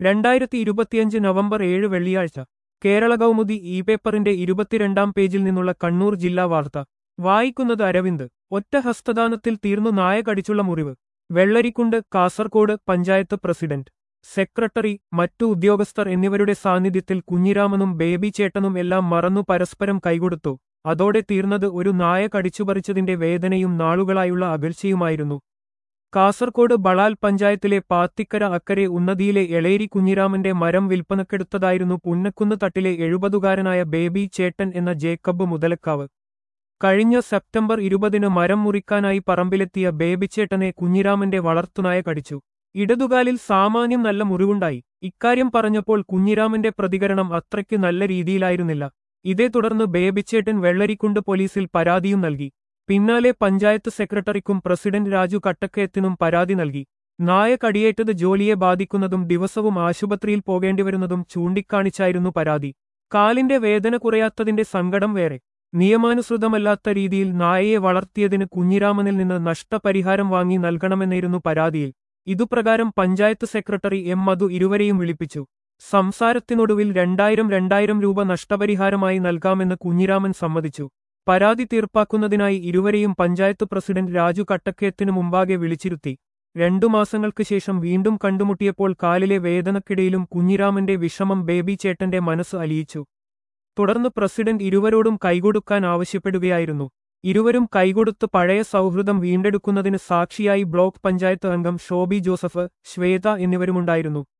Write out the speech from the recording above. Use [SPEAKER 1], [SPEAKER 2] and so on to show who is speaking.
[SPEAKER 1] രണ്ടായിരത്തി ഇരുപത്തിയഞ്ച് നവംബർ ഏഴ് വെള്ളിയാഴ്ച കേരള കൗമുദി ഇ പേപ്പറിന്റെ ഇരുപത്തിരണ്ടാം പേജിൽ നിന്നുള്ള കണ്ണൂർ ജില്ലാ വാർത്ത വായിക്കുന്നത് അരവിന്ദ് ഒറ്റ ഹസ്തദാനത്തിൽ തീർന്നു നായ കടിച്ചുള്ള മുറിവ് വെള്ളരിക്കുണ്ട് കാസർകോട് പഞ്ചായത്ത് പ്രസിഡന്റ് സെക്രട്ടറി മറ്റു ഉദ്യോഗസ്ഥർ എന്നിവരുടെ സാന്നിധ്യത്തിൽ കുഞ്ഞിരാമനും ബേബി ചേട്ടനും എല്ലാം മറന്നു പരസ്പരം കൈകൊടുത്തു അതോടെ തീർന്നത് ഒരു നായ കടിച്ചുപറിച്ചതിന്റെ വേദനയും നാളുകളായുള്ള അകൽച്ചയുമായിരുന്നു കാസർകോട് ബളാൽ പഞ്ചായത്തിലെ പാത്തിക്കര അക്കരെ ഉന്നതിയിലെ എളേരി കുഞ്ഞിരാമന്റെ മരം വിൽപ്പനക്കെടുത്തതായിരുന്നു പുന്നക്കുന്ന് തട്ടിലെ എഴുപതുകാരനായ ബേബി ചേട്ടൻ എന്ന ജേക്കബ് മുതലക്കാവ് കഴിഞ്ഞ സെപ്റ്റംബർ ഇരുപതിന് മരം മുറിക്കാനായി പറമ്പിലെത്തിയ ബേബിച്ചേട്ടനെ കുഞ്ഞിരാമന്റെ വളർത്തുനായ കടിച്ചു ഇടതുകാലിൽ സാമാന്യം നല്ല മുറിവുണ്ടായി ഇക്കാര്യം പറഞ്ഞപ്പോൾ കുഞ്ഞിരാമന്റെ പ്രതികരണം അത്രയ്ക്ക് നല്ല രീതിയിലായിരുന്നില്ല ഇതേ തുടർന്ന് ബേബിച്ചേട്ടൻ വെള്ളരിക്കുണ്ട് പോലീസിൽ പരാതിയും നൽകി പിന്നാലെ പഞ്ചായത്ത് സെക്രട്ടറിക്കും പ്രസിഡന്റ് രാജു കട്ടക്കയത്തിനും പരാതി നൽകി നായ കടിയേറ്റത് ജോലിയെ ബാധിക്കുന്നതും ദിവസവും ആശുപത്രിയിൽ പോകേണ്ടിവരുന്നതും ചൂണ്ടിക്കാണിച്ചായിരുന്നു പരാതി കാലിന്റെ വേദന കുറയാത്തതിന്റെ സങ്കടം വേറെ നിയമാനുസൃതമല്ലാത്ത രീതിയിൽ നായയെ വളർത്തിയതിന് കുഞ്ഞിരാമനിൽ നിന്ന് നഷ്ടപരിഹാരം വാങ്ങി നൽകണമെന്നായിരുന്നു പരാതിയിൽ ഇതുപ്രകാരം പഞ്ചായത്ത് സെക്രട്ടറി എം മധു ഇരുവരെയും വിളിപ്പിച്ചു സംസാരത്തിനൊടുവിൽ രണ്ടായിരം രണ്ടായിരം രൂപ നഷ്ടപരിഹാരമായി നൽകാമെന്ന് കുഞ്ഞിരാമൻ സമ്മതിച്ചു പരാതി തീർപ്പാക്കുന്നതിനായി ഇരുവരെയും പഞ്ചായത്ത് പ്രസിഡന്റ് രാജു കട്ടക്കയത്തിനു മുമ്പാകെ വിളിച്ചിരുത്തി രണ്ടു മാസങ്ങൾക്ക് ശേഷം വീണ്ടും കണ്ടുമുട്ടിയപ്പോൾ കാലിലെ വേദനക്കിടയിലും കുഞ്ഞിരാമന്റെ വിഷമം ബേബി ചേട്ടന്റെ മനസ്സ് അലിയിച്ചു തുടർന്ന് പ്രസിഡന്റ് ഇരുവരോടും കൈകൊടുക്കാൻ ആവശ്യപ്പെടുകയായിരുന്നു ഇരുവരും കൈകൊടുത്ത് പഴയ സൗഹൃദം വീണ്ടെടുക്കുന്നതിന് സാക്ഷിയായി ബ്ലോക്ക് പഞ്ചായത്ത് അംഗം ഷോബി ജോസഫ് ശ്വേത എന്നിവരുമുണ്ടായിരുന്നു